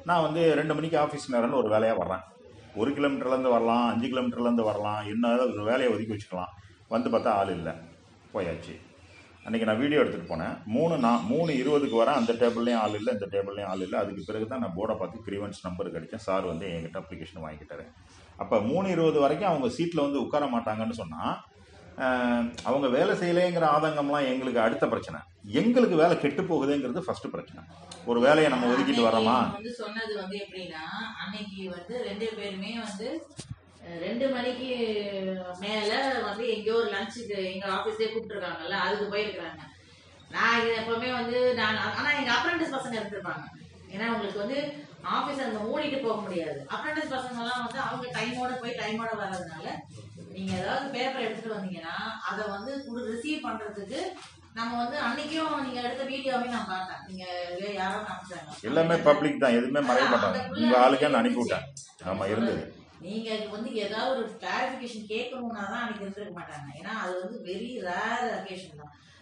நான் வந்து ரெண்டு மணிக்கு ஆஃபீஸ் நேரம்னு ஒரு வேலையாக வர்றேன் ஒரு கிலோமீட்டர்லேருந்து வரலாம் அஞ்சு கிலோமீட்டர்லேருந்து வரலாம் என்ன ஒரு வேலையை ஒதுக்கி வச்சுக்கலாம் வந்து பார்த்தா ஆள் இல்லை போயாச்சு அன்றைக்கி நான் வீடியோ எடுத்துகிட்டு போனேன் மூணு நான் மூணு இருபதுக்கு வரேன் அந்த டேபிள்லேயும் ஆள் இல்லை இந்த டேபிள்லேயும் ஆள் இல்லை அதுக்கு பிறகு தான் நான் போர்டை பார்த்து கிரீவன்ஸ் நம்பர் கிடைச்சேன் சார் வந்து என்கிட்ட அப்ளிகேஷன் வாங்கிக்கிட்டாரு அப்போ மூணு இருபது வரைக்கும் அவங்க சீட்டில் வந்து உட்கார மாட்டாங்கன்னு சொன்னால் அவங்க வேலை செய்யலைங்கிற ஆதங்கம்லாம் எங்களுக்கு அடுத்த பிரச்சனை எங்களுக்கு வேலை கெட்டு போகுதுங்கிறது ஃபர்ஸ்ட் பிரச்சனை ஒரு வேலையை நம்ம ஒதுக்கிட்டு வரோமா அன்னைக்கு வந்து சொன்னது வந்து எப்படின்னா அன்னைக்கு வந்து ரெண்டு பேருமே வந்து அஹ், ரெண்டு மணிக்கு மேல வந்து எங்கேயோ ஒரு லஞ்சுக்கு எங்க ஆபீஸ்லயே கூப்பிட்டுருக்காங்கல்ல அதுக்கு போயிருக்கிறாங்க நான் இது எப்பவுமே வந்து நான் ஆனா எங்க அப்ரண்டிஸ் பசங்க இருந்திருப்பாங்க ஏன்னா உங்களுக்கு வந்து ஆபீஸ் அங்க மூடிட்டு போக முடியாது அப்ரண்டிஸ் பசங்க எல்லாம் வந்து அவங்க டைமோட போய் டைமோட வர்றதுனால நீங்க ஏதாவது பேப்பர் எடுத்துட்டு வந்தீங்கன்னா அதை வந்து ரிசீவ் பண்றதுக்கு நம்ம வந்து அன்னைக்கும் நீங்க எடுத்த வீடியோவையும் நான் பார்த்தேன் நீங்க இதுல யாரோ காமிச்சாங்க எல்லாமே பப்ளிக் தான் எதுவுமே மறைய மாட்டாங்க உங்க ஆளுக்கே நான் அனுப்பி விட்டேன் ஆமா இருந்தது நீங்க வந்து ஏதாவது ஒரு கிளாரிபிகேஷன் கேட்கணும்னா தான் அன்னைக்கு இருந்திருக்க மாட்டாங்க ஏன்னா அது வந்து வெரி ரேர் அக்கேஷன் தான்